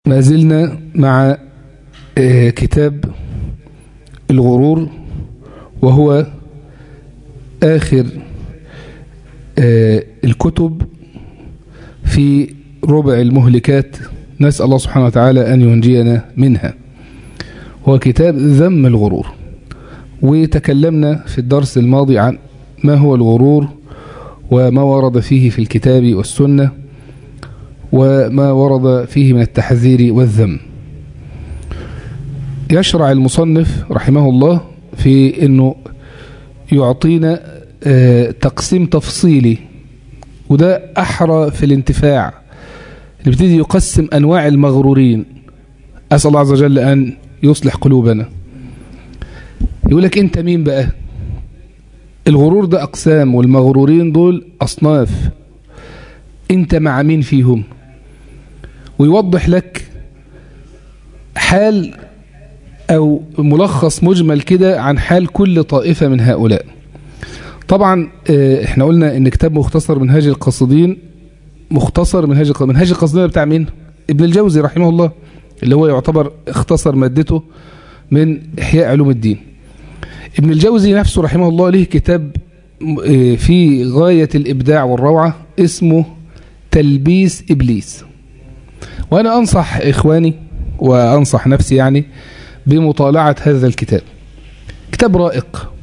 ما زلنا مع كتاب الغرور وهو آخر الكتب في ربع المهلكات نسأل الله سبحانه وتعالى أن ينجينا منها هو كتاب ذم الغرور وتكلمنا في الدرس الماضي عن ما هو الغرور وما ورد فيه في الكتاب والسنة وما ورد فيه من التحذير والذم يشرع المصنف رحمه الله في أنه يعطينا تقسيم تفصيلي وده أحرى في الانتفاع نبتدي يقسم أنواع المغرورين أسأل الله عز وجل أن يصلح قلوبنا يقول لك أنت مين بقى الغرور ده أقسام والمغرورين دول أصناف أنت مع مين فيهم ويوضح لك حال أو ملخص مجمل كده عن حال كل طائفة من هؤلاء طبعا احنا قلنا ان كتاب مختصر منهاج القاصدين مختصر منهاج القاصدين منهاج القاصدين بتاع مين ابن الجوزي رحمه الله اللي هو يعتبر اختصر مادته من احياء علوم الدين ابن الجوزي نفسه رحمه الله له كتاب في غاية الإبداع والروعة اسمه تلبيس إبليس وأنا أنصح إخواني وأنصح نفسي يعني بمطالعة هذا الكتاب كتاب رائق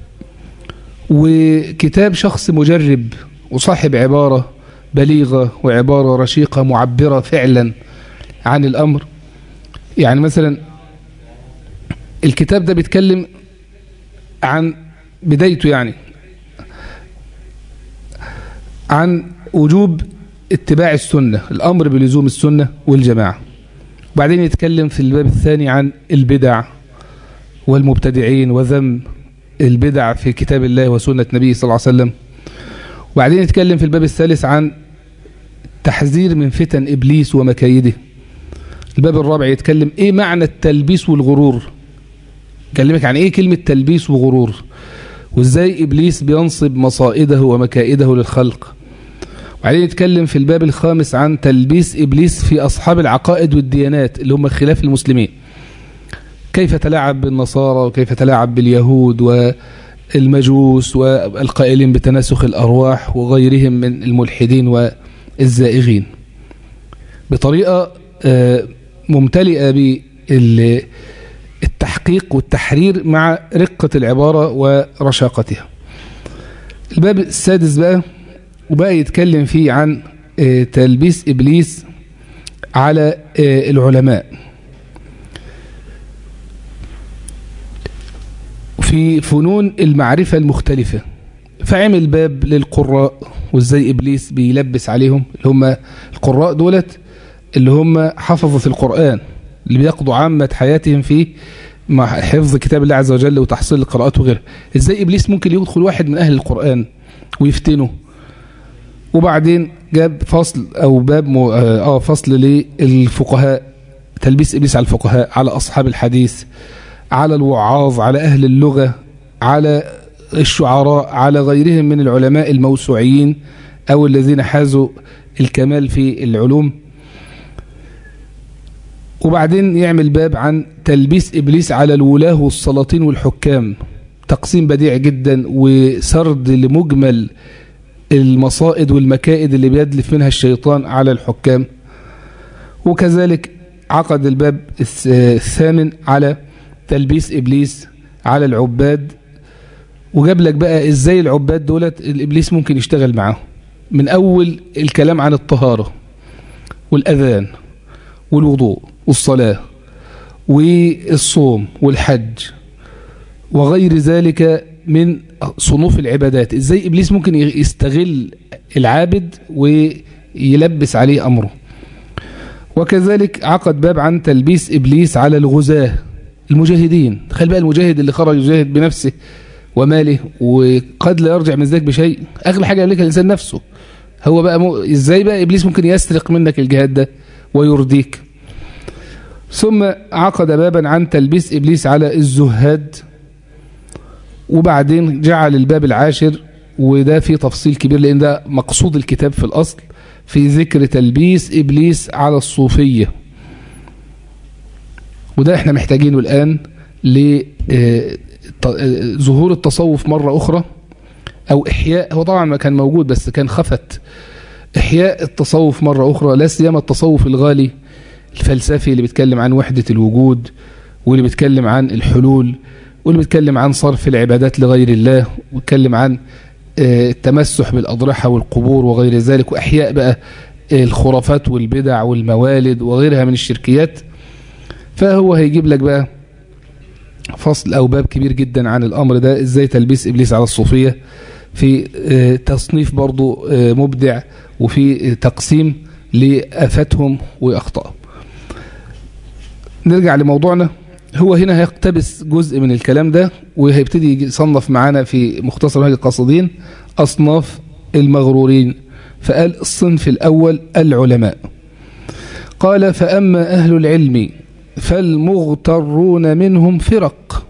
وكتاب شخص مجرب وصاحب عبارة بليغة وعبارة رشيقة معبرة فعلا عن الأمر يعني مثلا الكتاب ده بيتكلم عن بدايته يعني عن وجوب اتباع السنة الأمر بلزوم السنة والجماعة وبعدين يتكلم في الباب الثاني عن البدع والمبتدعين وذم البدع في كتاب الله وسنة نبيه صلى الله عليه وسلم وبعدين يتكلم في الباب الثالث عن تحذير من فتن إبليس ومكايده الباب الرابع يتكلم إيه معنى التلبيس والغرور كلمك عن إيه كلمة تلبيس وغرور وإزاي إبليس بينصب مصائده ومكائده للخلق وبعدين يتكلم في الباب الخامس عن تلبيس إبليس في أصحاب العقائد والديانات اللي هم خلاف المسلمين كيف تلاعب بالنصارى وكيف تلاعب باليهود والمجوس والقائلين بتناسخ الأرواح وغيرهم من الملحدين والزائغين بطريقة ممتلئة بالتحقيق والتحرير مع رقة العبارة ورشاقتها الباب السادس بقى وبقى يتكلم فيه عن تلبيس إبليس على العلماء في فنون المعرفة المختلفة فعمل باب للقراء وازاي إبليس بيلبس عليهم اللي هم القراء دولت اللي هم حفظة القرآن اللي بيقضوا عامة حياتهم في حفظ كتاب الله عز وجل وتحصيل القراءات وغيرها ازاي إبليس ممكن يدخل واحد من أهل القرآن ويفتنه وبعدين جاب فصل أو باب م... آه فصل للفقهاء تلبيس إبليس على الفقهاء على أصحاب الحديث على الوعاظ على أهل اللغة على الشعراء على غيرهم من العلماء الموسوعيين أو الذين حازوا الكمال في العلوم وبعدين يعمل باب عن تلبيس إبليس على الولاة والسلاطين والحكام تقسيم بديع جدا وسرد لمجمل المصائد والمكائد اللي بيدلف منها الشيطان على الحكام وكذلك عقد الباب الثامن على تلبيس إبليس على العباد وجاب لك بقى إزاي العباد دولت الإبليس ممكن يشتغل معاهم من أول الكلام عن الطهارة والأذان والوضوء والصلاة والصوم والحج وغير ذلك من صنوف العبادات إزاي إبليس ممكن يستغل العابد ويلبس عليه أمره وكذلك عقد باب عن تلبيس إبليس على الغزاه المجاهدين تخيل بقى المجاهد اللي خرج يجاهد بنفسه وماله وقد لا يرجع من ذلك بشيء أغلى حاجة يملكها الإنسان نفسه هو بقى م... إزاي بقى إبليس ممكن يسرق منك الجهاد ده ويرضيك ثم عقد بابا عن تلبيس إبليس على الزهاد وبعدين جعل الباب العاشر وده فيه تفصيل كبير لأن ده مقصود الكتاب في الأصل في ذكر تلبيس إبليس على الصوفية وده احنا محتاجينه الآن لظهور التصوف مرة أخرى أو إحياء هو طبعا ما كان موجود بس كان خفت إحياء التصوف مرة أخرى لا سيما التصوف الغالي الفلسفي اللي بيتكلم عن وحدة الوجود واللي بيتكلم عن الحلول واللي بيتكلم عن صرف العبادات لغير الله ويتكلم عن التمسح بالأضرحة والقبور وغير ذلك وأحياء بقى الخرافات والبدع والموالد وغيرها من الشركيات فهو هيجيب لك بقى فصل أو باب كبير جدا عن الأمر ده إزاي تلبيس إبليس على الصوفية في تصنيف برضو مبدع وفي تقسيم لآفاتهم وأخطائهم نرجع لموضوعنا هو هنا هيقتبس جزء من الكلام ده وهيبتدي يصنف معانا في مختصر هذه القصدين أصناف المغرورين فقال الصنف الأول العلماء قال فأما أهل العلم فالمغترون منهم فرق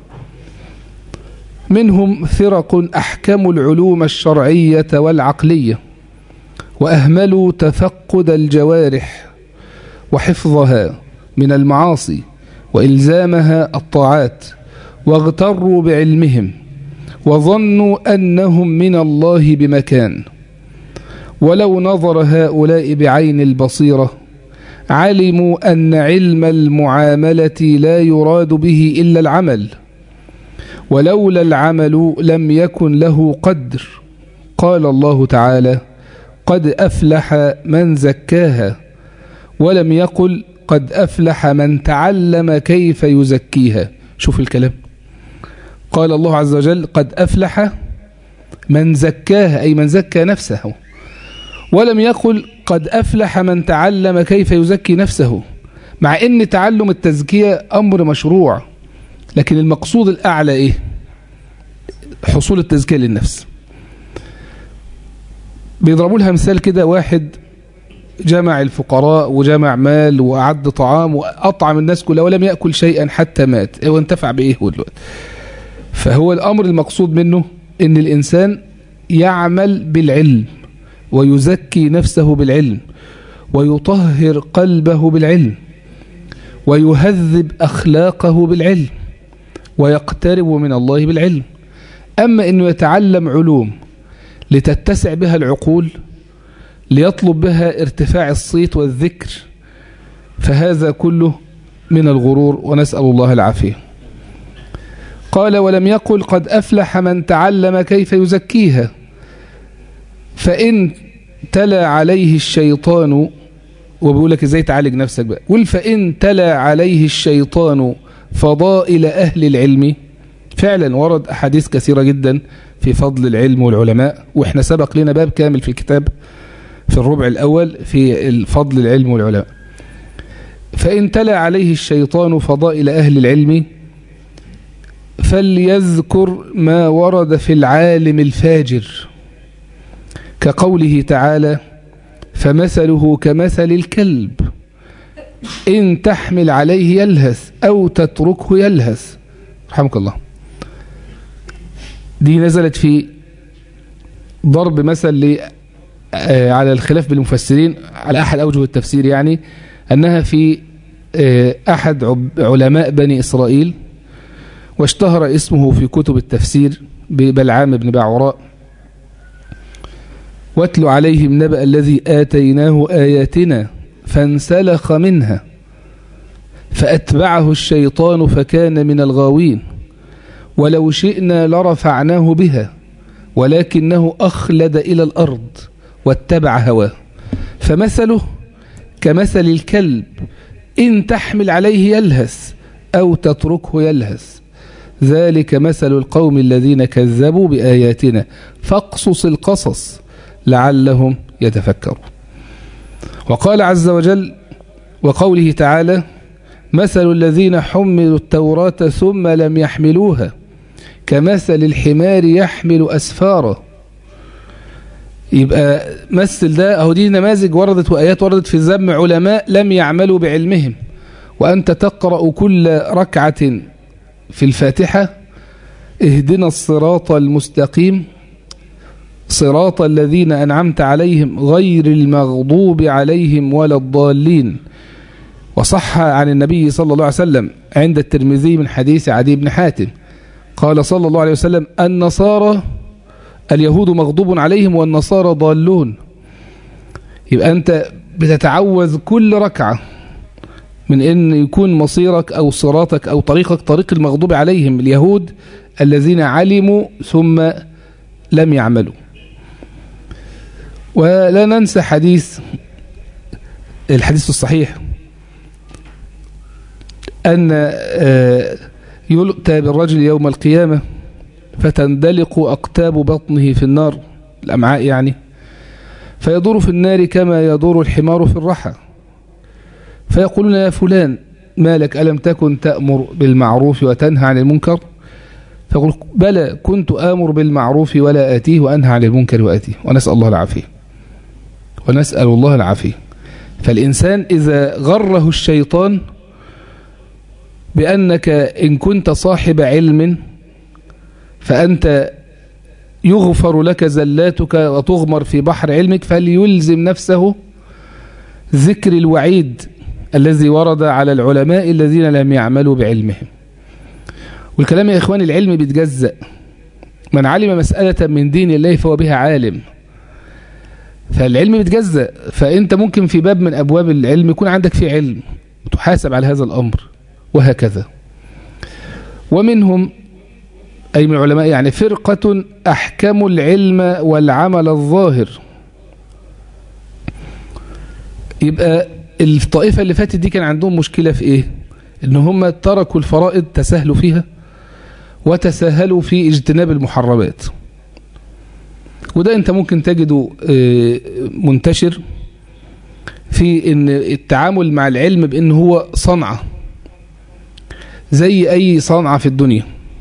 منهم فرق أحكموا العلوم الشرعية والعقلية وأهملوا تفقد الجوارح وحفظها من المعاصي وإلزامها الطاعات واغتروا بعلمهم وظنوا أنهم من الله بمكان ولو نظر هؤلاء بعين البصيرة علموا أن علم المعاملة لا يراد به إلا العمل ولولا العمل لم يكن له قدر قال الله تعالى قد أفلح من زكاها ولم يقل قد أفلح من تعلم كيف يزكيها شوف الكلام قال الله عز وجل قد أفلح من زكاها أي من زكى نفسه ولم يقل قد أفلح من تعلم كيف يزكي نفسه مع أن تعلم التزكية أمر مشروع لكن المقصود الأعلى إيه حصول التزكية للنفس بيضربوا لها مثال كده واحد جمع الفقراء وجمع مال وأعد طعام وأطعم الناس كلها ولم يأكل شيئا حتى مات وانتفع بإيه هو دلوقتي فهو الأمر المقصود منه أن الإنسان يعمل بالعلم ويزكي نفسه بالعلم ويطهر قلبه بالعلم ويهذب أخلاقه بالعلم ويقترب من الله بالعلم أما أنه يتعلم علوم لتتسع بها العقول ليطلب بها ارتفاع الصيت والذكر فهذا كله من الغرور ونسأل الله العافية قال ولم يقل قد أفلح من تعلم كيف يزكيها فإن تلا عليه الشيطان وبيقول لك ازاي تعالج نفسك بقى قل فإن تلا عليه الشيطان فضائل أهل العلم فعلا ورد أحاديث كثيرة جدا في فضل العلم والعلماء وإحنا سبق لنا باب كامل في الكتاب في الربع الأول في فضل العلم والعلماء فإن تلا عليه الشيطان فضائل أهل العلم فليذكر ما ورد في العالم الفاجر كقوله تعالى فمثله كمثل الكلب إن تحمل عليه يلهث أو تتركه يلهث رحمك الله دي نزلت في ضرب مثل على الخلاف بالمفسرين على أحد أوجه التفسير يعني أنها في أحد علماء بني إسرائيل واشتهر اسمه في كتب التفسير ببلعام بن باعوراء واتل عليهم نبأ الذي آتيناه آياتنا فانسلخ منها فأتبعه الشيطان فكان من الغاوين ولو شئنا لرفعناه بها ولكنه أخلد إلى الأرض واتبع هواه فمثله كمثل الكلب إن تحمل عليه يلهث أو تتركه يلهث ذلك مثل القوم الذين كذبوا بآياتنا فاقصص القصص لعلهم يتفكرون وقال عز وجل وقوله تعالى مثل الذين حملوا التوراة ثم لم يحملوها كمثل الحمار يحمل أسفارا يبقى مثل ده أهو دي نماذج وردت وآيات وردت في ذم علماء لم يعملوا بعلمهم وأنت تقرأ كل ركعة في الفاتحة اهدنا الصراط المستقيم صراط الذين أنعمت عليهم غير المغضوب عليهم ولا الضالين وصح عن النبي صلى الله عليه وسلم عند الترمذي من حديث عدي بن حاتم قال صلى الله عليه وسلم النصارى اليهود مغضوب عليهم والنصارى ضالون يبقى أنت بتتعوذ كل ركعة من أن يكون مصيرك أو صراطك أو طريقك طريق المغضوب عليهم اليهود الذين علموا ثم لم يعملوا ولا ننسى حديث الحديث الصحيح أن يؤتى بالرجل يوم القيامة فتندلق أقتاب بطنه في النار الأمعاء يعني فيدور في النار كما يدور الحمار في الرحى فيقولون يا فلان ما لك ألم تكن تأمر بالمعروف وتنهى عن المنكر فيقول بلى كنت آمر بالمعروف ولا آتيه وأنهى عن المنكر وآتيه ونسأل الله العافية ونسأل الله العافية فالإنسان إذا غره الشيطان بأنك إن كنت صاحب علم فأنت يغفر لك زلاتك وتغمر في بحر علمك فليلزم نفسه ذكر الوعيد الذي ورد على العلماء الذين لم يعملوا بعلمهم والكلام يا إخواني العلم بيتجزأ من علم مسألة من دين الله فهو بها عالم فالعلم بيتجزأ فأنت ممكن في باب من أبواب العلم يكون عندك فيه علم وتحاسب على هذا الأمر وهكذا ومنهم أي من العلماء يعني فرقة أحكموا العلم والعمل الظاهر يبقى الطائفة اللي فاتت دي كان عندهم مشكلة في إيه إن هم تركوا الفرائض تساهلوا فيها وتساهلوا في اجتناب المحرمات وده أنت ممكن تجده منتشر في إن التعامل مع العلم بأن هو صنعة زي أي صنعة في الدنيا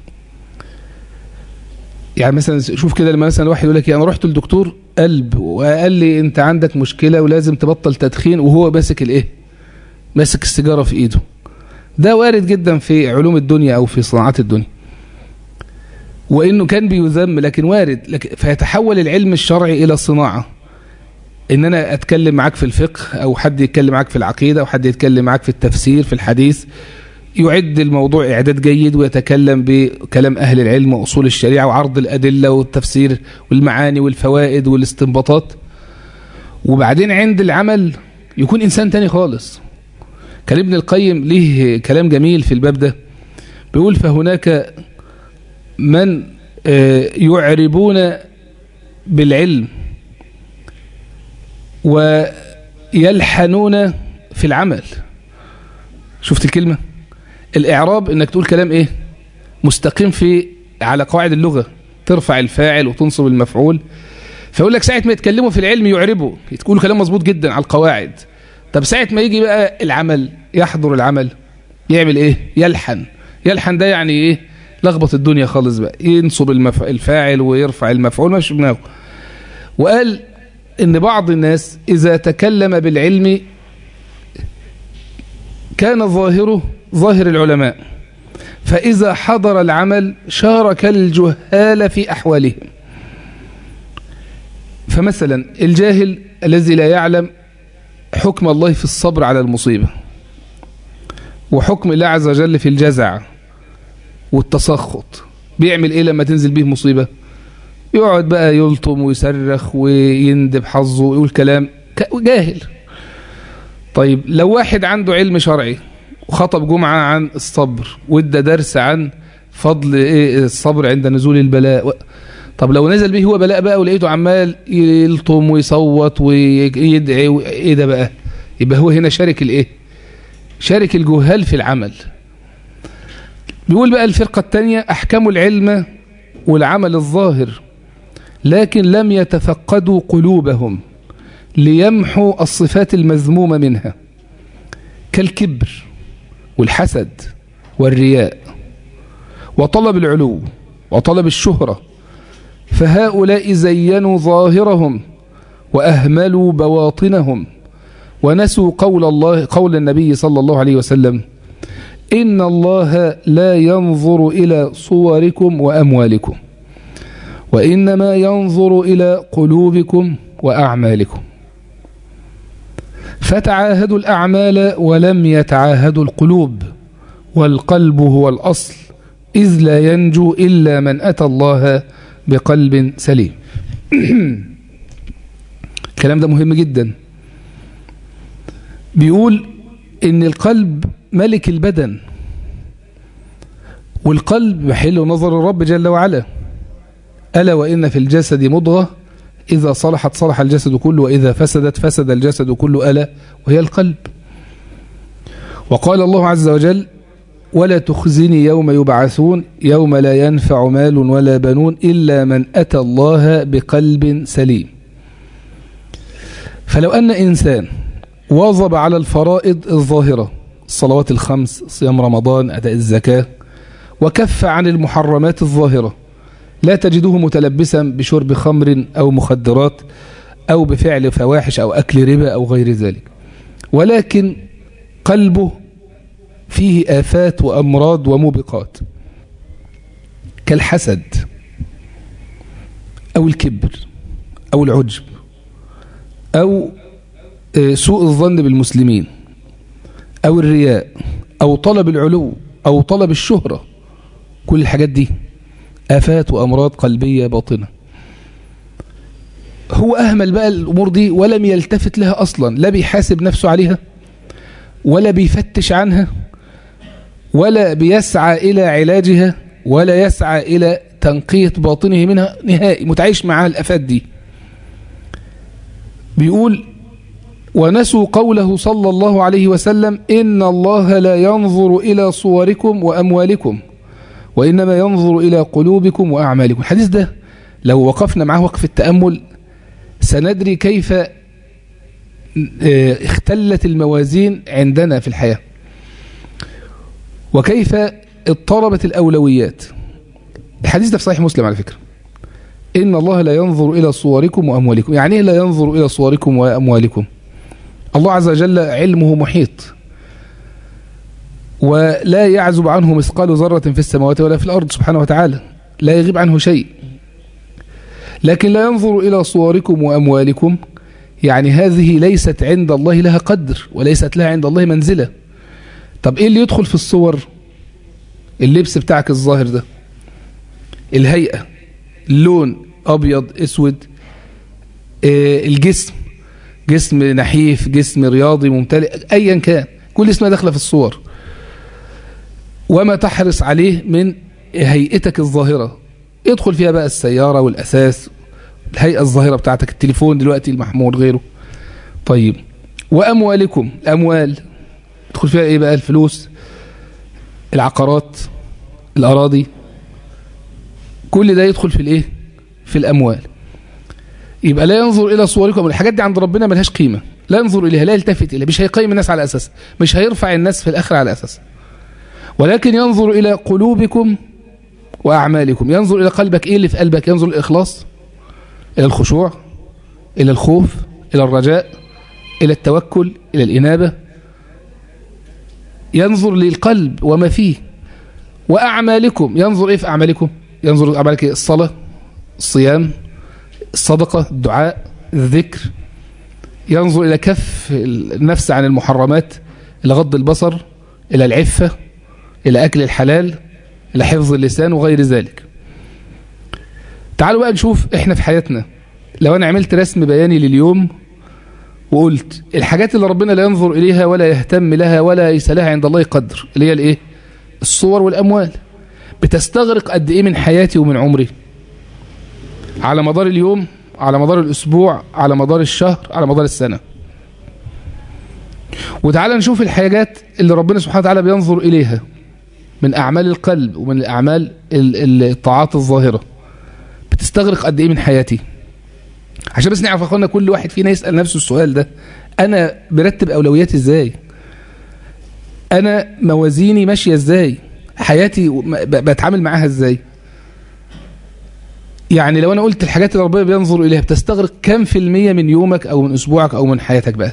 يعني مثلا شوف كده لما مثلا واحد يقول لك انا رحت للدكتور قلب وقال لي انت عندك مشكله ولازم تبطل تدخين وهو ماسك الايه ماسك السيجاره في ايده ده وارد جدا في علوم الدنيا او في صناعات الدنيا وانه كان بيذم لكن وارد لكن فيتحول العلم الشرعي الى صناعه ان انا اتكلم معاك في الفقه او حد يتكلم معاك في العقيده او حد يتكلم معاك في التفسير في الحديث يعد الموضوع إعداد جيد ويتكلم بكلام أهل العلم وأصول الشريعة وعرض الأدلة والتفسير والمعاني والفوائد والاستنباطات وبعدين عند العمل يكون إنسان تاني خالص كان ابن القيم ليه كلام جميل في الباب ده بيقول فهناك من يعربون بالعلم ويلحنون في العمل شفت الكلمة الإعراب إنك تقول كلام إيه مستقيم في على قواعد اللغة ترفع الفاعل وتنصب المفعول فيقول لك ساعة ما يتكلموا في العلم يعربوا يتقولوا كلام مظبوط جدا على القواعد طب ساعة ما يجي بقى العمل يحضر العمل يعمل إيه يلحن يلحن ده يعني إيه لخبط الدنيا خالص بقى ينصب المف... الفاعل ويرفع المفعول مش دماغه وقال إن بعض الناس إذا تكلم بالعلم كان ظاهره ظاهر العلماء فإذا حضر العمل شارك الجهال في أحوالهم فمثلا الجاهل الذي لا يعلم حكم الله في الصبر على المصيبة وحكم الله عز وجل في الجزع والتسخط بيعمل ايه لما تنزل به مصيبة يقعد بقى يلطم ويصرخ ويندب حظه ويقول كلام جاهل طيب لو واحد عنده علم شرعي وخطب جمعة عن الصبر وادى درس عن فضل ايه الصبر عند نزول البلاء طب لو نزل به هو بلاء بقى ولقيته عمال يلطم ويصوت ويدعي ايه ده بقى يبقى هو هنا شارك الايه شارك الجهال في العمل بيقول بقى الفرقة الثانية أحكموا العلم والعمل الظاهر لكن لم يتفقدوا قلوبهم ليمحوا الصفات المذمومة منها كالكبر والحسد والرياء وطلب العلو وطلب الشهرة فهؤلاء زينوا ظاهرهم وأهملوا بواطنهم ونسوا قول الله قول النبي صلى الله عليه وسلم إن الله لا ينظر إلى صوركم وأموالكم وإنما ينظر إلى قلوبكم وأعمالكم فتعاهدوا الأعمال ولم يتعاهدوا القلوب والقلب هو الأصل إذ لا ينجو إلا من أتى الله بقلب سليم الكلام ده مهم جدا بيقول إن القلب ملك البدن والقلب محل نظر الرب جل وعلا ألا وإن في الجسد مضغة إذا صلحت صلح الجسد كله وإذا فسدت فسد الجسد كله ألا وهي القلب وقال الله عز وجل ولا تخزني يوم يبعثون يوم لا ينفع مال ولا بنون إلا من أتى الله بقلب سليم فلو أن إنسان واظب على الفرائض الظاهرة الصلوات الخمس صيام رمضان أداء الزكاة وكف عن المحرمات الظاهرة لا تجده متلبسا بشرب خمر أو مخدرات أو بفعل فواحش أو أكل ربا أو غير ذلك ولكن قلبه فيه آفات وأمراض وموبقات كالحسد أو الكبر أو العجب أو سوء الظن بالمسلمين أو الرياء أو طلب العلو أو طلب الشهرة كل الحاجات دي آفات وأمراض قلبية باطنة هو أهمل بقى الأمور دي ولم يلتفت لها أصلا لا بيحاسب نفسه عليها ولا بيفتش عنها ولا بيسعى إلى علاجها ولا يسعى إلى تنقية باطنه منها نهائي متعيش مع الأفات دي بيقول ونسوا قوله صلى الله عليه وسلم إن الله لا ينظر إلى صوركم وأموالكم وإنما ينظر إلى قلوبكم وأعمالكم الحديث ده لو وقفنا معه وقف التأمل سندري كيف اختلت الموازين عندنا في الحياة وكيف اضطربت الأولويات الحديث ده في صحيح مسلم على فكرة إن الله لا ينظر إلى صوركم وأموالكم يعني لا ينظر إلى صوركم وأموالكم الله عز وجل علمه محيط ولا يعزب عنه مثقال ذرة في السماوات ولا في الأرض سبحانه وتعالى لا يغيب عنه شيء لكن لا ينظر إلى صوركم وأموالكم يعني هذه ليست عند الله لها قدر وليست لها عند الله منزلة طب إيه اللي يدخل في الصور اللبس بتاعك الظاهر ده الهيئة اللون أبيض أسود آه الجسم جسم نحيف جسم رياضي ممتلئ أيا كان كل اسمها داخله في الصور وما تحرص عليه من هيئتك الظاهرة يدخل فيها بقى السيارة والأساس الهيئة الظاهرة بتاعتك التليفون دلوقتي المحمول غيره طيب وأموالكم الأموال يدخل فيها إيه بقى الفلوس العقارات الأراضي كل ده يدخل في الإيه في الأموال يبقى لا ينظر إلى صوركم الحاجات دي عند ربنا ملهاش قيمة لا ينظر إليها لا يلتفت إليها مش هيقيم الناس على أساس مش هيرفع الناس في الآخر على أساس ولكن ينظر إلى قلوبكم وأعمالكم ينظر إلى قلبك إيه اللي في قلبك ينظر الإخلاص إلى الخشوع إلى الخوف إلى الرجاء إلى التوكل إلى الإنابة ينظر للقلب وما فيه وأعمالكم ينظر إيه في أعمالكم ينظر أعمالك إيه؟ الصلاة الصيام الصدقة الدعاء الذكر ينظر إلى كف النفس عن المحرمات إلى غض البصر إلى العفة إلى أكل الحلال إلى حفظ اللسان وغير ذلك تعالوا بقى نشوف إحنا في حياتنا لو أنا عملت رسم بياني لليوم وقلت الحاجات اللي ربنا لا ينظر إليها ولا يهتم لها ولا يسالها عند الله قدر اللي هي الإيه الصور والأموال بتستغرق قد إيه من حياتي ومن عمري على مدار اليوم على مدار الأسبوع على مدار الشهر على مدار السنة وتعالى نشوف الحاجات اللي ربنا سبحانه وتعالى بينظر إليها من أعمال القلب ومن الأعمال الطاعات الظاهرة بتستغرق قد إيه من حياتي عشان بس نعرف أخوانا كل واحد فينا يسأل نفسه السؤال ده أنا برتب أولوياتي إزاي أنا موازيني ماشية إزاي حياتي بتعامل معاها إزاي يعني لو أنا قلت الحاجات اللي ربنا بينظر إليها بتستغرق كم في المية من يومك أو من أسبوعك أو من حياتك بقى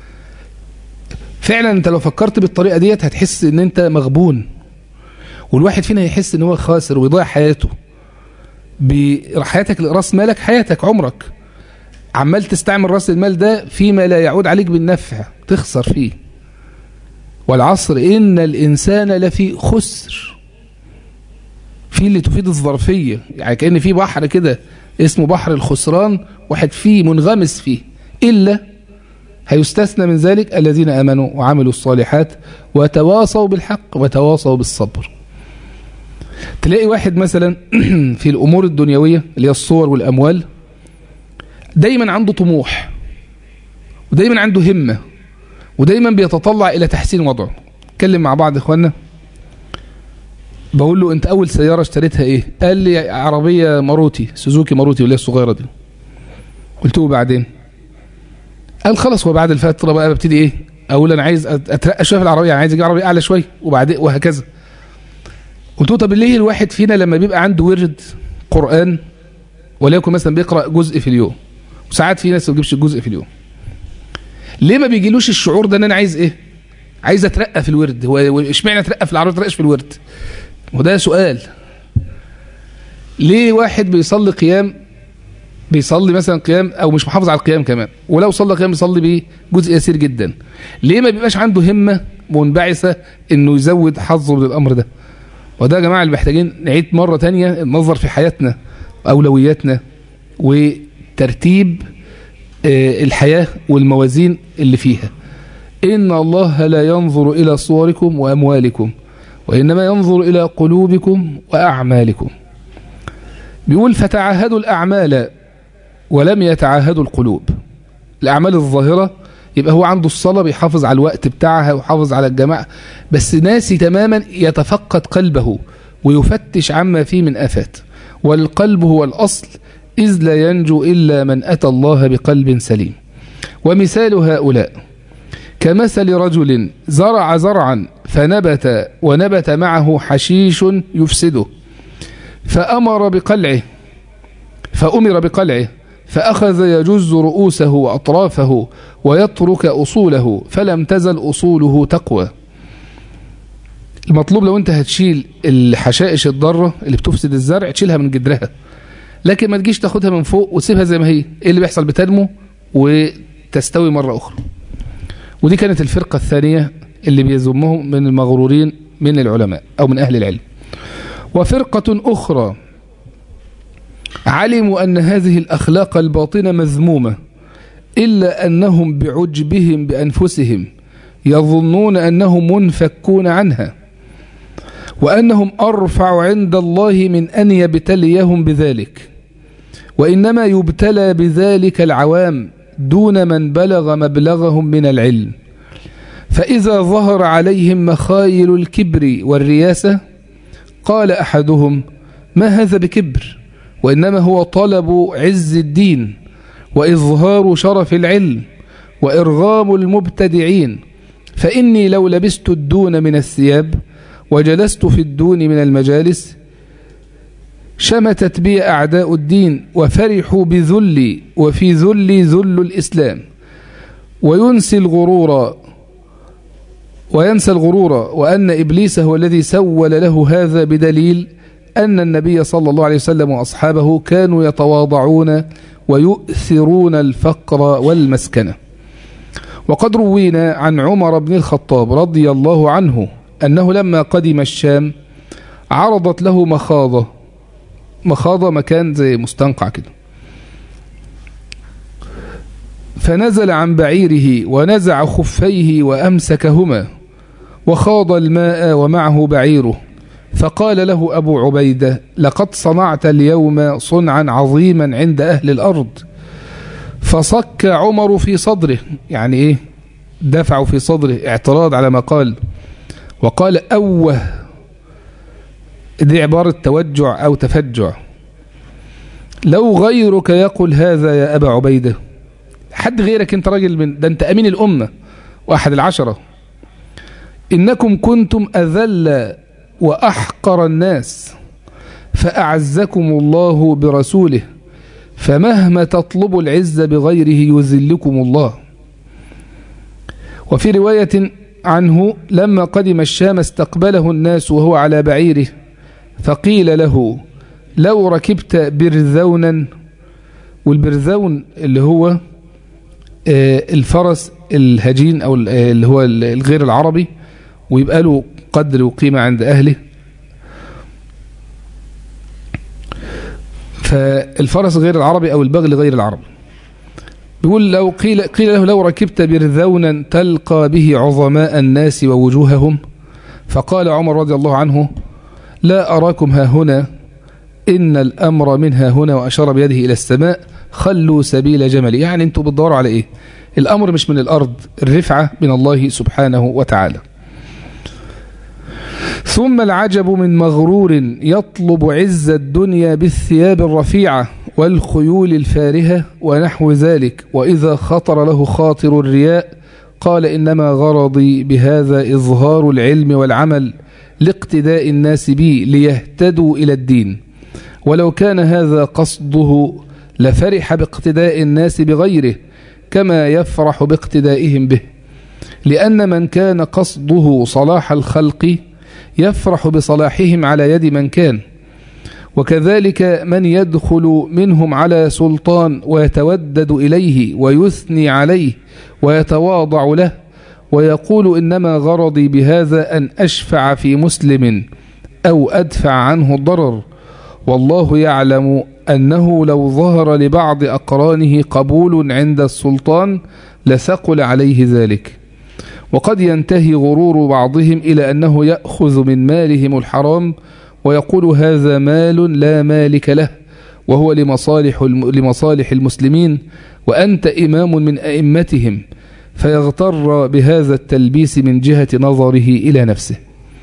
فعلا انت لو فكرت بالطريقة ديت هتحس ان انت مغبون والواحد فينا يحس ان هو خاسر ويضيع حياته بحياتك راس مالك حياتك عمرك عمال تستعمل راس المال ده فيما لا يعود عليك بالنفع تخسر فيه والعصر إن الإنسان لفي خسر في اللي تفيد الظرفية يعني كأن في بحر كده اسمه بحر الخسران واحد فيه منغمس فيه إلا هيستثنى من ذلك الذين أمنوا وعملوا الصالحات وتواصوا بالحق وتواصوا بالصبر تلاقي واحد مثلا في الأمور الدنيوية اللي هي الصور والأموال دايما عنده طموح ودايما عنده همة ودايما بيتطلع إلى تحسين وضعه اتكلم مع بعض إخواننا بقول له أنت أول سيارة اشتريتها إيه قال لي عربية ماروتي سوزوكي ماروتي واللي هي الصغيرة دي قلت له بعدين قال خلاص هو بعد الفترة بقى ببتدي إيه أقول أنا عايز أترقى شوية في العربية أنا عايز أجيب عربية أعلى شوية وبعدين وهكذا قلت له طب ليه الواحد فينا لما بيبقى عنده ورد قرآن وليكن مثلا بيقرأ جزء في اليوم وساعات في ناس ما بتجيبش الجزء في اليوم ليه ما بيجيلوش الشعور ده ان انا عايز ايه عايز اترقى في الورد هو اشمعنى اترقى في العربيه اترقاش في الورد وده سؤال ليه واحد بيصلي قيام بيصلي مثلا قيام او مش محافظ على القيام كمان ولو صلى قيام بيصلي بجزء يسير جدا ليه ما بيبقاش عنده همه منبعثه انه يزود حظه من الامر ده وده يا جماعه اللي محتاجين نعيد مره تانية النظر في حياتنا اولوياتنا وترتيب الحياة والموازين اللي فيها إن الله لا ينظر إلى صوركم وأموالكم وإنما ينظر إلى قلوبكم وأعمالكم بيقول فتعاهدوا الأعمال ولم يتعاهدوا القلوب الأعمال الظاهرة يبقى هو عنده الصلاة بيحافظ على الوقت بتاعها ويحافظ على الجماعة بس ناسي تماما يتفقد قلبه ويفتش عما فيه من آفات والقلب هو الأصل إذ لا ينجو إلا من أتى الله بقلب سليم ومثال هؤلاء كمثل رجل زرع زرعا فنبت ونبت معه حشيش يفسده فأمر بقلعه فأمر بقلعه فأخذ يجز رؤوسه وأطرافه ويترك أصوله فلم تزل أصوله تقوى المطلوب لو انت هتشيل الحشائش الضارة اللي بتفسد الزرع تشيلها من جدرها لكن ما تجيش تاخدها من فوق وتسيبها زي ما هي ايه اللي بيحصل بتنمو وتستوي مرة أخرى ودي كانت الفرقة الثانية اللي بيذمهم من المغرورين من العلماء أو من أهل العلم وفرقة أخرى علموا أن هذه الأخلاق الباطنة مذمومة إلا أنهم بعجبهم بأنفسهم يظنون أنهم منفكون عنها وأنهم أرفع عند الله من أن يبتليهم بذلك وإنما يبتلى بذلك العوام دون من بلغ مبلغهم من العلم فإذا ظهر عليهم مخايل الكبر والرياسة قال أحدهم ما هذا بكبر وإنما هو طلب عز الدين وإظهار شرف العلم وإرغام المبتدعين فإني لو لبست الدون من الثياب وجلست في الدون من المجالس شمتت بي أعداء الدين وفرحوا بذلي وفي ذلي ذل الإسلام وينسي الغرور وينسى الغرور وأن إبليس هو الذي سول له هذا بدليل أن النبي صلى الله عليه وسلم وأصحابه كانوا يتواضعون ويؤثرون الفقر والمسكنة وقد روينا عن عمر بن الخطاب رضي الله عنه أنه لما قدم الشام عرضت له مخاضة مخاضة مكان زي مستنقع كده فنزل عن بعيره ونزع خفيه وأمسكهما وخاض الماء ومعه بعيره فقال له أبو عبيدة لقد صنعت اليوم صنعا عظيما عند أهل الأرض فصك عمر في صدره يعني إيه دفع في صدره اعتراض على ما قال وقال أوه دي عبارة توجع أو تفجع لو غيرك يقول هذا يا أبا عبيدة حد غيرك انت راجل من ده انت أمين الأمة واحد العشرة إنكم كنتم أذل وأحقر الناس فأعزكم الله برسوله فمهما تطلبوا العز بغيره يذلكم الله وفي رواية عنه لما قدم الشام استقبله الناس وهو على بعيره فقيل له لو ركبت برذونا والبرذون اللي هو الفرس الهجين أو اللي هو الغير العربي ويبقى له قدر وقيمة عند أهله فالفرس غير العربي أو البغل غير العربي بيقول لو قيل, قيل له لو ركبت برذونا تلقى به عظماء الناس ووجوههم فقال عمر رضي الله عنه لا أراكم ها هنا إن الأمر منها هنا وأشار بيده إلى السماء خلوا سبيل جمل يعني أنتوا بتدوروا على إيه الأمر مش من الأرض الرفعة من الله سبحانه وتعالى ثم العجب من مغرور يطلب عز الدنيا بالثياب الرفيعة والخيول الفارهة ونحو ذلك وإذا خطر له خاطر الرياء قال إنما غرضي بهذا إظهار العلم والعمل لاقتداء الناس بي ليهتدوا إلى الدين ولو كان هذا قصده لفرح باقتداء الناس بغيره كما يفرح باقتدائهم به لأن من كان قصده صلاح الخلق يفرح بصلاحهم على يد من كان وكذلك من يدخل منهم على سلطان ويتودد إليه ويثني عليه ويتواضع له ويقول إنما غرضي بهذا أن أشفع في مسلم أو أدفع عنه الضرر والله يعلم أنه لو ظهر لبعض أقرانه قبول عند السلطان لثقل عليه ذلك وقد ينتهي غرور بعضهم إلى أنه يأخذ من مالهم الحرام ويقول هذا مال لا مالك له وهو لمصالح لمصالح المسلمين وأنت إمام من أئمتهم فيغتر بهذا التلبيس من جهة نظره إلى نفسه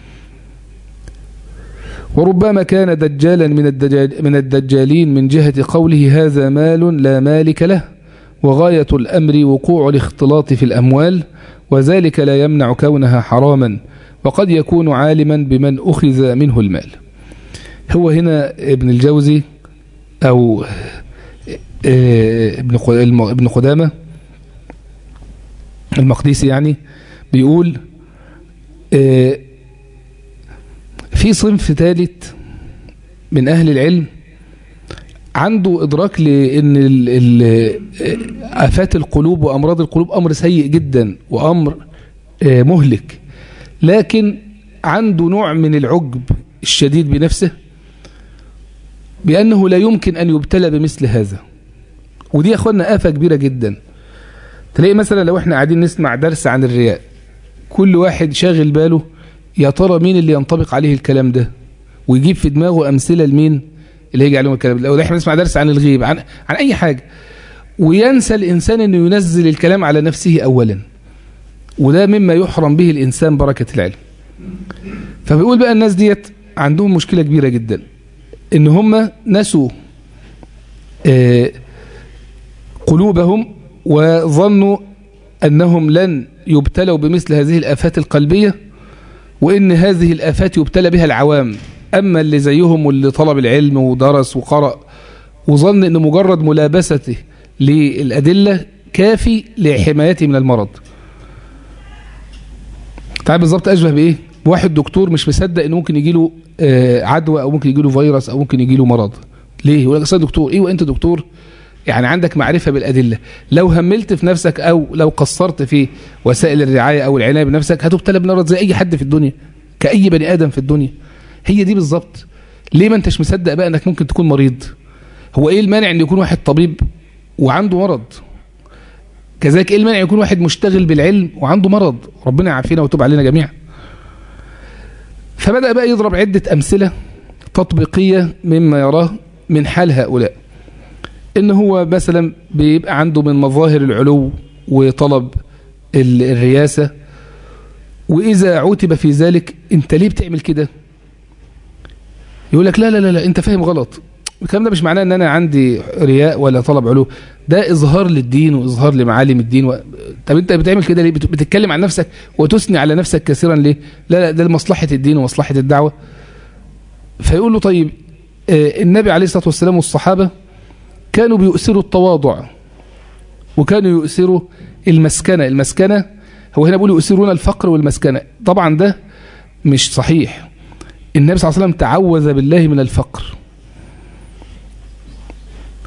وربما كان دجالا من, الدجال من الدجالين من جهة قوله هذا مال لا مالك له وغاية الأمر وقوع الاختلاط في الأموال وذلك لا يمنع كونها حراما وقد يكون عالما بمن أخذ منه المال هو هنا ابن الجوزي أو ابن قدامة المقديسي يعني بيقول في صنف ثالث من أهل العلم عنده إدراك لأن آفات القلوب وأمراض القلوب أمر سيء جدا وأمر مهلك لكن عنده نوع من العجب الشديد بنفسه بأنه لا يمكن أن يبتلى بمثل هذا ودي يا أخوانا آفة كبيرة جدا تلاقي مثلا لو احنا قاعدين نسمع درس عن الرياء كل واحد شاغل باله يا ترى مين اللي ينطبق عليه الكلام ده ويجيب في دماغه أمثلة لمين اللي هيجي عليهم الكلام لو احنا نسمع درس عن الغيب عن, عن أي حاجة وينسى الإنسان أنه ينزل الكلام على نفسه أولا وده مما يحرم به الإنسان بركة العلم فبيقول بقى الناس ديت عندهم مشكلة كبيرة جدا ان هم نسوا آه قلوبهم وظنوا أنهم لن يبتلوا بمثل هذه الآفات القلبية وإن هذه الآفات يبتلى بها العوام أما اللي زيهم واللي طلب العلم ودرس وقرأ وظن أن مجرد ملابسته للأدلة كافي لحمايته من المرض تعال بالظبط أشبه بإيه واحد دكتور مش مصدق أنه ممكن يجيله عدوى أو ممكن يجيله فيروس أو ممكن يجيله مرض ليه يقول لك أصلا دكتور إيه وأنت دكتور يعني عندك معرفة بالأدلة لو هملت في نفسك أو لو قصرت في وسائل الرعاية أو العناية بنفسك هتبتلى بمرض زي أي حد في الدنيا كأي بني آدم في الدنيا هي دي بالظبط ليه ما انتش مصدق بقى انك ممكن تكون مريض هو ايه المانع ان يكون واحد طبيب وعنده مرض كذلك ايه المانع يكون واحد مشتغل بالعلم وعنده مرض ربنا يعافينا ويتوب علينا جميعا فبدأ بقى يضرب عدة أمثلة تطبيقية مما يراه من حال هؤلاء ان هو مثلا بيبقى عنده من مظاهر العلو وطلب الرياسة وإذا عوتب في ذلك انت ليه بتعمل كده يقول لك لا لا لا, لا انت فاهم غلط الكلام ده مش معناه ان انا عندي رياء ولا طلب علو ده اظهار للدين واظهار لمعالم الدين و... طب انت بتعمل كده ليه بتتكلم عن نفسك وتثني على نفسك كثيرا ليه لا لا ده لمصلحه الدين ومصلحه الدعوه فيقول له طيب آه النبي عليه الصلاه والسلام والصحابه كانوا بيؤثروا التواضع وكانوا يؤثروا المسكنه المسكنه هو هنا بيقول يؤثرون الفقر والمسكنه طبعا ده مش صحيح النبي صلى الله عليه وسلم تعوذ بالله من الفقر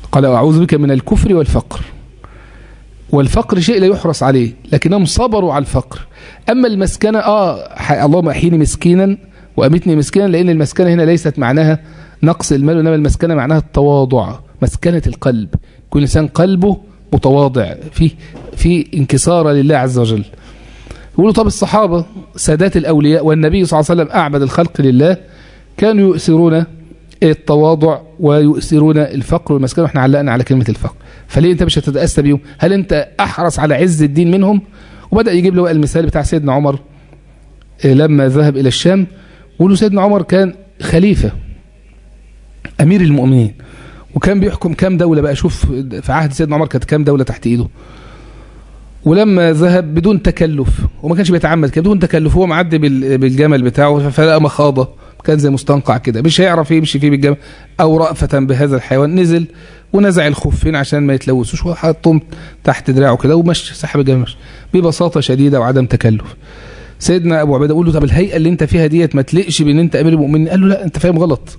قال أعوذ بك من الكفر والفقر والفقر شيء لا يحرص عليه لكنهم صبروا على الفقر أما المسكنة آه اللهم أحيني مسكينا وأمتني مسكينا لأن المسكنة هنا ليست معناها نقص المال وإنما المسكنة معناها التواضع مسكنة القلب كل إنسان قلبه متواضع فيه في انكسار لله عز وجل يقولوا طب الصحابة سادات الأولياء والنبي صلى الله عليه وسلم أعبد الخلق لله كانوا يؤثرون التواضع ويؤثرون الفقر والمسكنة واحنا علقنا على كلمة الفقر فليه انت مش هتتأسى بيهم هل انت أحرص على عز الدين منهم وبدأ يجيب له المثال بتاع سيدنا عمر لما ذهب إلى الشام يقولوا سيدنا عمر كان خليفة أمير المؤمنين وكان بيحكم كام دولة بقى شوف في عهد سيدنا عمر كانت كام دولة تحت إيده ولما ذهب بدون تكلف وما كانش بيتعمد كده بدون تكلف هو معدي بالجمل بتاعه فلقى مخاضة كان زي مستنقع كده مش هيعرف يمشي فيه بالجمل أو رأفة بهذا الحيوان نزل ونزع الخفين عشان ما يتلوثوش وحطهم تحت دراعه كده ومشي سحب الجمل ببساطة شديدة وعدم تكلف سيدنا أبو عبيدة قول له طب الهيئة اللي انت فيها ديت ما تليقش بان انت أمير المؤمنين قال له لا انت فاهم غلط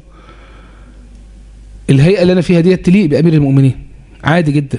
الهيئة اللي أنا فيها ديت تليق بأمير المؤمنين عادي جدا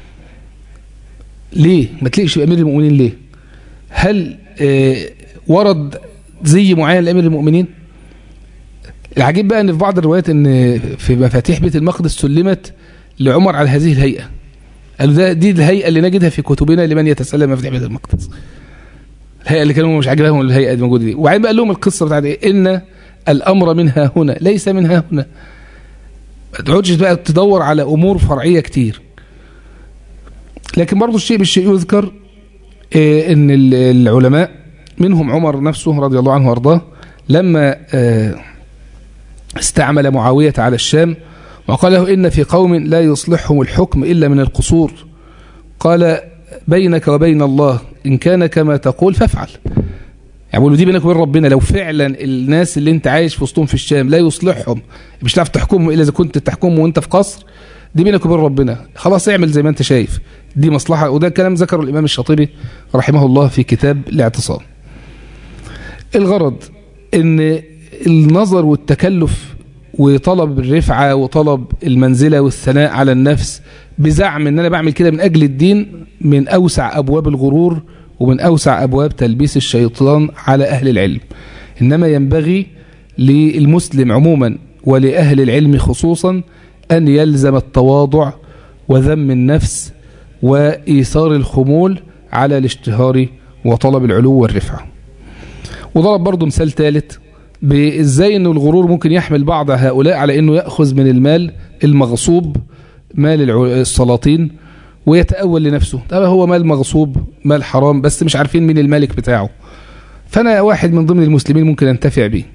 ليه ما تليقش بأمير المؤمنين ليه هل آه ورد زي معين لأمير المؤمنين العجيب بقى ان في بعض الروايات ان في مفاتيح بيت المقدس سلمت لعمر على هذه الهيئة قالوا ده دي الهيئة اللي نجدها في كتبنا لمن يتسلم مفاتيح بيت المقدس الهيئة اللي كانوا مش عاجبهم الهيئة دي موجودة دي وبعدين بقى لهم القصة بتاعت ايه ان الامر منها هنا ليس منها هنا ما تقعدش بقى تدور على امور فرعية كتير لكن برضو الشيء بالشيء يذكر إيه ان العلماء منهم عمر نفسه رضي الله عنه وارضاه لما آه استعمل معاوية على الشام وقال له إن في قوم لا يصلحهم الحكم إلا من القصور قال بينك وبين الله إن كان كما تقول فافعل يعني دي بينك وبين ربنا لو فعلا الناس اللي انت عايش في وسطهم في الشام لا يصلحهم مش هتعرف تحكمهم إلا إذا كنت تحكمهم وانت في قصر دي بينك وبين ربنا خلاص اعمل زي ما انت شايف دي مصلحة وده كلام ذكره الإمام الشاطبي رحمه الله في كتاب الاعتصام الغرض ان النظر والتكلف وطلب الرفعة وطلب المنزلة والثناء على النفس بزعم ان انا بعمل كده من اجل الدين من اوسع ابواب الغرور ومن اوسع ابواب تلبيس الشيطان على اهل العلم انما ينبغي للمسلم عموما ولأهل العلم خصوصا أن يلزم التواضع وذم النفس وإيثار الخمول على الاشتهار وطلب العلو والرفعة وضرب برضو مثال ثالث بإزاي أن الغرور ممكن يحمل بعض هؤلاء على أنه يأخذ من المال المغصوب مال السلاطين ويتأول لنفسه طب هو مال مغصوب مال حرام بس مش عارفين مين المالك بتاعه فأنا واحد من ضمن المسلمين ممكن أنتفع به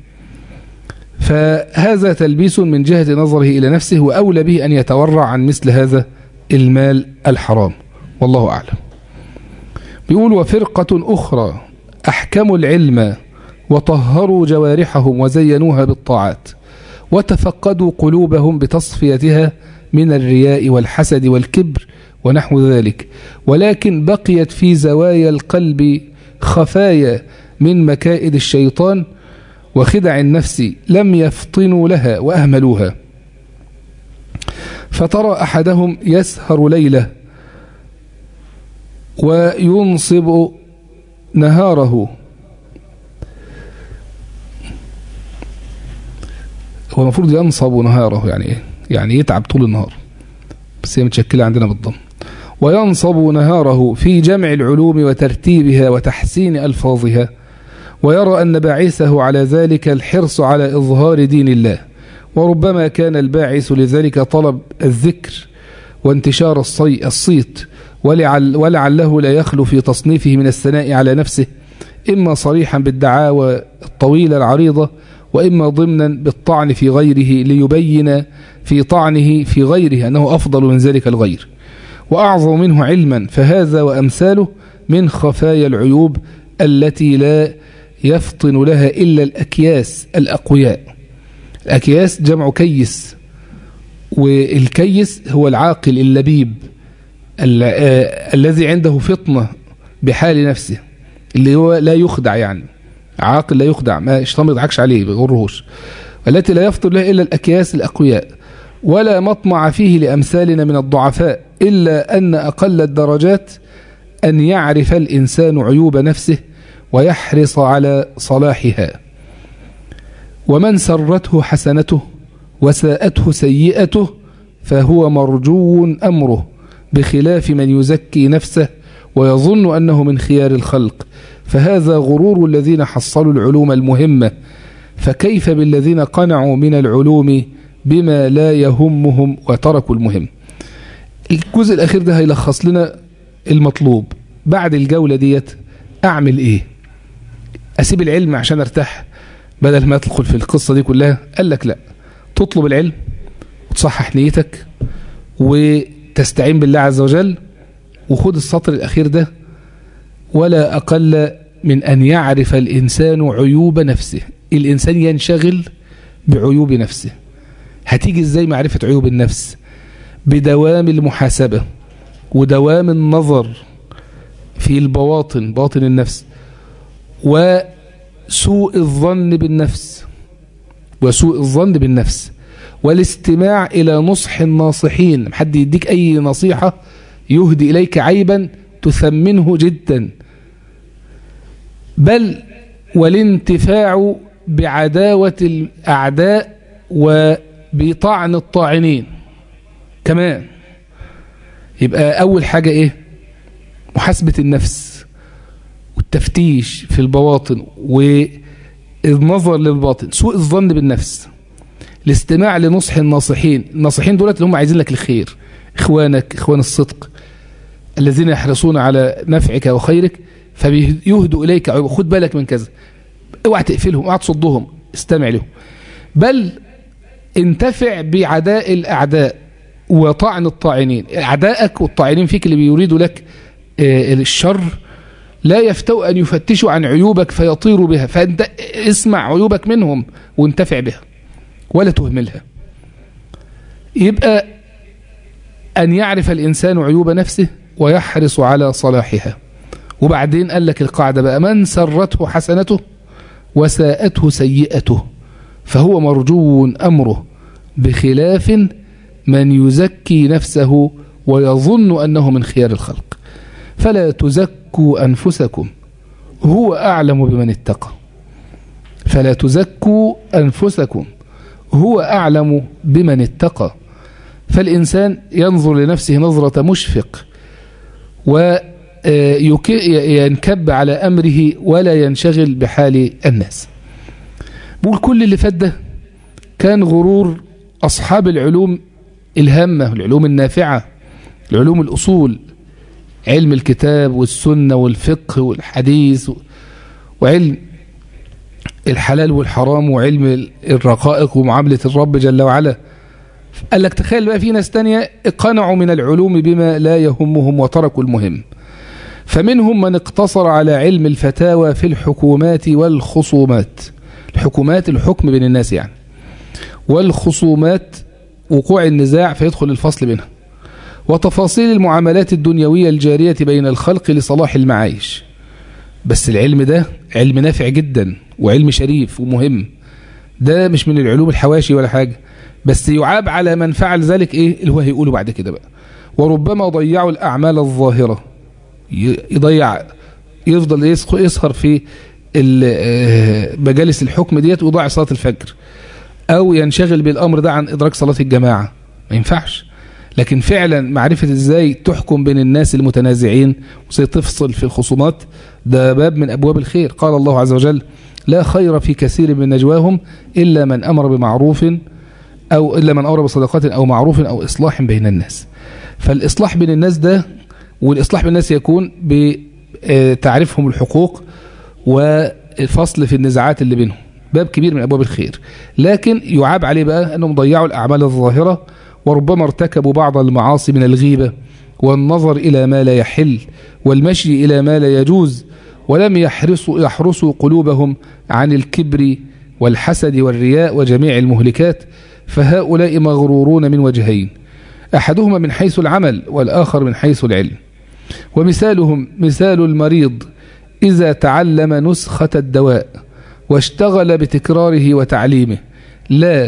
فهذا تلبيس من جهة نظره إلى نفسه وأولى به أن يتورع عن مثل هذا المال الحرام والله أعلم بيقول وفرقة أخرى أحكموا العلم وطهروا جوارحهم وزينوها بالطاعات وتفقدوا قلوبهم بتصفيتها من الرياء والحسد والكبر ونحو ذلك ولكن بقيت في زوايا القلب خفايا من مكائد الشيطان وخدع النفس لم يفطنوا لها وأهملوها فترى أحدهم يسهر ليلة وينصب نهاره هو المفروض ينصب نهاره يعني ايه يعني يتعب طول النهار بس هي متشكلة عندنا بالضم وينصب نهاره في جمع العلوم وترتيبها وتحسين ألفاظها ويرى أن باعثه على ذلك الحرص على إظهار دين الله وربما كان الباعث لذلك طلب الذكر وانتشار الصي الصيت ولعل ولعله لا يخلو في تصنيفه من الثناء على نفسه إما صريحا بالدعاوى الطويلة العريضة وإما ضمنا بالطعن في غيره ليبين في طعنه في غيره أنه أفضل من ذلك الغير وأعظم منه علما فهذا وأمثاله من خفايا العيوب التي لا يفطن لها إلا الأكياس الأقوياء الأكياس جمع كيس والكيس هو العاقل اللبيب الذي عنده فطنة بحال نفسه اللي هو لا يخدع يعني عاقل لا يخدع ما الشيطان ما يضحكش عليه ما يغرهوش والتي لا يفطن لها إلا الأكياس الأقوياء ولا مطمع فيه لأمثالنا من الضعفاء إلا أن أقل الدرجات أن يعرف الإنسان عيوب نفسه ويحرص على صلاحها ومن سرته حسنته وساءته سيئته فهو مرجو أمره بخلاف من يزكي نفسه ويظن أنه من خيار الخلق فهذا غرور الذين حصلوا العلوم المهمة فكيف بالذين قنعوا من العلوم بما لا يهمهم وتركوا المهم الجزء الأخير ده هيلخص لنا المطلوب بعد الجولة ديت أعمل إيه أسيب العلم عشان أرتاح بدل ما تدخل في القصة دي كلها قال لك لا تطلب العلم وتصحح نيتك وتستعين بالله عز وجل وخد السطر الأخير ده ولا أقل من أن يعرف الإنسان عيوب نفسه الإنسان ينشغل بعيوب نفسه هتيجي إزاي معرفة عيوب النفس بدوام المحاسبة ودوام النظر في البواطن باطن النفس وسوء الظن بالنفس وسوء الظن بالنفس والاستماع إلى نصح الناصحين حد يديك أي نصيحة يهدي إليك عيبا تثمنه جدا بل والانتفاع بعداوة الأعداء وبطعن الطاعنين كمان يبقى أول حاجة إيه محاسبة النفس والتفتيش في البواطن والنظر للباطن سوء الظن بالنفس الاستماع لنصح الناصحين الناصحين دولت اللي هم عايزين لك الخير إخوانك إخوان الصدق الذين يحرصون على نفعك وخيرك فبيهدوا إليك عيوب خد بالك من كذا اوعى تقفلهم اوعى تصدهم استمع لهم بل انتفع بعداء الأعداء وطعن الطاعنين أعدائك والطاعنين فيك اللي بيريدوا لك الشر لا يفتوا أن يفتشوا عن عيوبك فيطيروا بها فأنت اسمع عيوبك منهم وانتفع بها ولا تهملها يبقى أن يعرف الإنسان عيوب نفسه ويحرص على صلاحها وبعدين قال لك القاعدة بقى من سرته حسنته وساءته سيئته فهو مرجو أمره بخلاف من يزكي نفسه ويظن أنه من خيار الخلق فلا تزكوا أنفسكم هو أعلم بمن اتقى فلا تزكوا أنفسكم هو أعلم بمن اتقى فالإنسان ينظر لنفسه نظرة مشفق وينكب على أمره ولا ينشغل بحال الناس بقول كل اللي فات ده كان غرور أصحاب العلوم الهامة العلوم النافعة العلوم الأصول علم الكتاب والسنة والفقه والحديث وعلم الحلال والحرام وعلم الرقائق ومعاملة الرب جل وعلا قال لك تخيل بقى في ناس تانية قنعوا من العلوم بما لا يهمهم وتركوا المهم فمنهم من اقتصر على علم الفتاوى في الحكومات والخصومات الحكومات الحكم بين الناس يعني والخصومات وقوع النزاع فيدخل الفصل بينها وتفاصيل المعاملات الدنيوية الجارية بين الخلق لصلاح المعايش بس العلم ده علم نافع جدا وعلم شريف ومهم ده مش من العلوم الحواشي ولا حاجة بس يعاب على من فعل ذلك ايه اللي هو هيقوله بعد كده بقى وربما ضيعوا الأعمال الظاهرة يضيع يفضل يسهر في مجالس الحكم ديت ويضيع صلاة الفجر أو ينشغل بالأمر ده عن إدراك صلاة الجماعة ما ينفعش لكن فعلا معرفة ازاي تحكم بين الناس المتنازعين وازاي تفصل في الخصومات ده باب من أبواب الخير قال الله عز وجل لا خير في كثير من نجواهم إلا من أمر بمعروف أو إلا من أمر بصدقات أو معروف أو إصلاح بين الناس فالإصلاح بين الناس ده والإصلاح بين الناس يكون بتعريفهم الحقوق والفصل في النزاعات اللي بينهم باب كبير من أبواب الخير لكن يعاب عليه بقى أنهم ضيعوا الأعمال الظاهرة وربما ارتكبوا بعض المعاصي من الغيبة والنظر إلى ما لا يحل والمشي إلى ما لا يجوز ولم يحرصوا, يحرصوا قلوبهم عن الكبر والحسد والرياء وجميع المهلكات فهؤلاء مغرورون من وجهين أحدهما من حيث العمل والآخر من حيث العلم ومثالهم مثال المريض إذا تعلم نسخة الدواء واشتغل بتكراره وتعليمه لا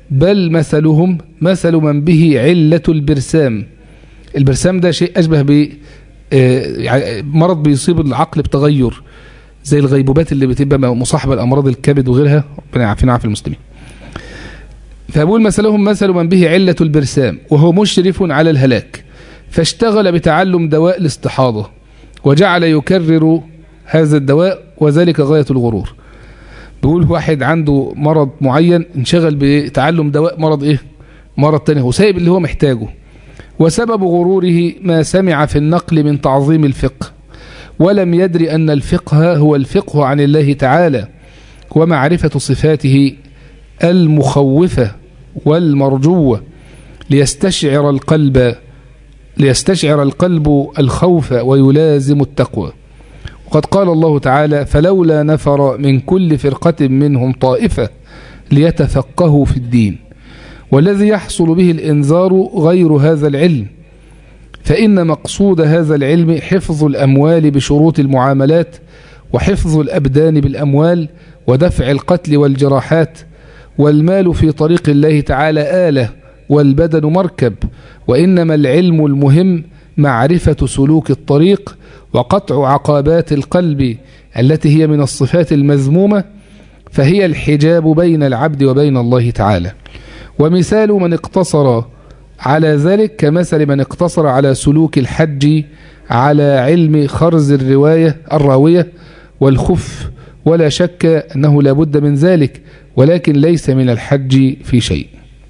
بل مثلهم مثل من به علة البرسام البرسام ده شيء أشبه ب مرض بيصيب العقل بتغير زي الغيبوبات اللي بتبقى مصاحبة لأمراض الكبد وغيرها ربنا يعافينا ويعافي المسلمين فأقول مثلهم مثل من به علة البرسام وهو مشرف على الهلاك فاشتغل بتعلم دواء الاستحاضة وجعل يكرر هذا الدواء وذلك غاية الغرور بيقول واحد عنده مرض معين انشغل بتعلم دواء مرض ايه مرض تاني هو سايب اللي هو محتاجه وسبب غروره ما سمع في النقل من تعظيم الفقه ولم يدري أن الفقه هو الفقه عن الله تعالى ومعرفة صفاته المخوفة والمرجوة ليستشعر القلب ليستشعر القلب الخوف ويلازم التقوى وقد قال الله تعالى فلولا نفر من كل فرقة منهم طائفة ليتفقهوا في الدين والذي يحصل به الإنذار غير هذا العلم فإن مقصود هذا العلم حفظ الأموال بشروط المعاملات وحفظ الأبدان بالأموال ودفع القتل والجراحات والمال في طريق الله تعالى آلة والبدن مركب وإنما العلم المهم معرفة سلوك الطريق وقطع عقابات القلب التي هي من الصفات المذمومة فهي الحجاب بين العبد وبين الله تعالى ومثال من اقتصر على ذلك كمثل من اقتصر على سلوك الحج على علم خرز الرواية الراوية والخف ولا شك أنه لا بد من ذلك ولكن ليس من الحج في شيء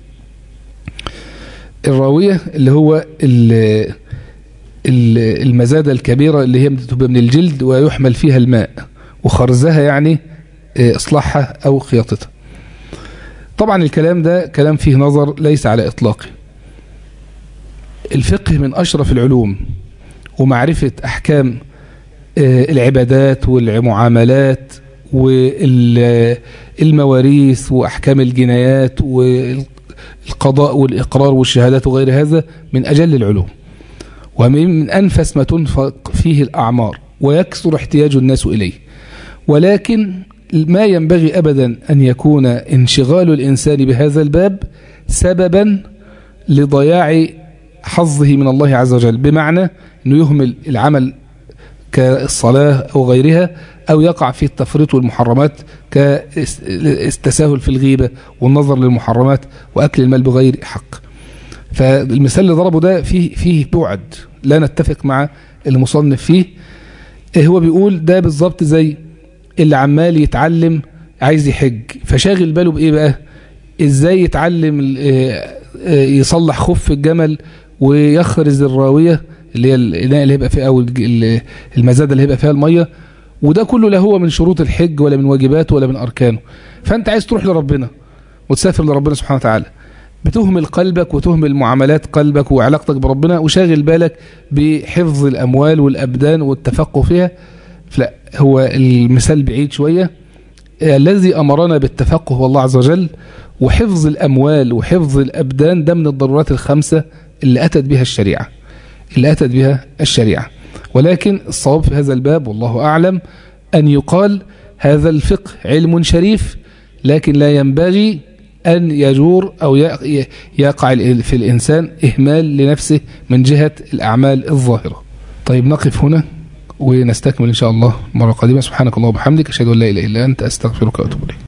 الراوية اللي هو المزادة الكبيرة اللي هي بتبقى من الجلد ويحمل فيها الماء وخرزها يعني إصلاحها أو خياطتها طبعا الكلام ده كلام فيه نظر ليس على إطلاقه الفقه من أشرف العلوم ومعرفة أحكام العبادات والمعاملات والمواريث وأحكام الجنايات والقضاء والإقرار والشهادات وغير هذا من أجل العلوم ومن أنفس ما تنفق فيه الأعمار ويكثر احتياج الناس إليه ولكن ما ينبغي أبدا أن يكون انشغال الإنسان بهذا الباب سببا لضياع حظه من الله عز وجل بمعنى أنه يهمل العمل كالصلاة أو غيرها أو يقع في التفريط والمحرمات كالتساهل في الغيبة والنظر للمحرمات وأكل المال بغير حق فالمثال اللي ضربه ده فيه, فيه بعد لا نتفق مع المصنف فيه هو بيقول ده بالظبط زي اللي عمال يتعلم عايز يحج فشاغل باله بإيه بقى إزاي يتعلم يصلح خف الجمل ويخرز الراوية اللي هي الإناء اللي هيبقى فيها أو المزادة اللي هيبقى فيها المية وده كله لا هو من شروط الحج ولا من واجباته ولا من أركانه فأنت عايز تروح لربنا وتسافر لربنا سبحانه وتعالى بتهمل قلبك وتهمل معاملات قلبك وعلاقتك بربنا وشاغل بالك بحفظ الأموال والأبدان والتفقه فيها لا هو المثال بعيد شوية الذي أمرنا بالتفقه والله عز وجل وحفظ الأموال وحفظ الأبدان ده من الضرورات الخمسة اللي أتت بها الشريعة اللي أتت بها الشريعة ولكن الصواب في هذا الباب والله أعلم أن يقال هذا الفقه علم شريف لكن لا ينبغي أن يجور أو يقع في الإنسان إهمال لنفسه من جهة الأعمال الظاهرة طيب نقف هنا ونستكمل إن شاء الله مرة قادمة سبحانك الله وبحمدك أشهد أن لا إله إلا أنت أستغفرك وأتوب إليك